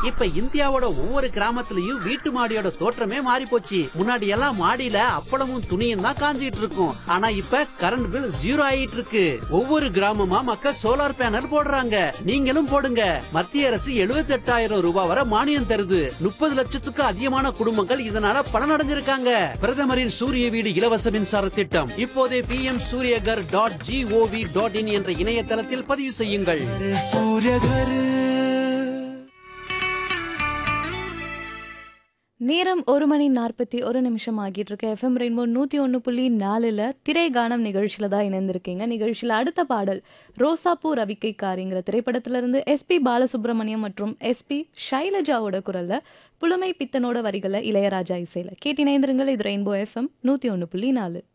இப்ப இந்தியாவோட ஒவ்வொரு கிராமத்துலயும் வீட்டு மாடியோட தோற்றமே மாறி போச்சு முன்னாடி எல்லாம் மாடியில அப்பளமும் துணியும் தான் காஞ்சிட்டு இருக்கும் ஆனா இப்ப கரண்ட் பில் ஜீரோ ஆயிட்டு இருக்கு ஒவ்வொரு கிராமமா மக்கள் சோலார் பேனல் போடுறாங்க நீங்களும் போடுங்க மத்திய அரசு 78000 ரூபாய் வரை மானியம் தருது முப்பது லட்சத்துக்கு அதிகமான குடும்பங்கள் இதனால பலனடைஞ்சிருக்காங்க பிரதமரின் சூரிய வீடு இலவச மின்சார திட்டம் இப்போதே P M Suryaghar dot GOV dot in என்ற இணையதளத்தில் பதிவு செய்யுங்கள் நேரம் ஒரு மணி நாற்பத்தி ஒரு நிமிஷம் ஆகிட்டு இருக்கு எஃப்எம் ரெயின்போ நூற்றி ஒன்று புள்ளி நாலில் திரை கானம் நிகழ்ச்சியில் தான் இணைந்திருக்கீங்க நிகழ்ச்சியில் அடுத்த பாடல் ரோசாப்பூ ரவிக்கைக்காரிங்கிற திரைப்படத்திலிருந்து எஸ்பி பாலசுப்ரமணியம் மற்றும் எஸ்பி ஷைலஜாவோட குரலில் புலமை பித்தனோட வரிகளை இளையராஜா இசையில் கேட்டிணைந்திருங்கள் இது ரெயின்போ எஃப்எம் நூற்றி ஒன்று புள்ளி நாலு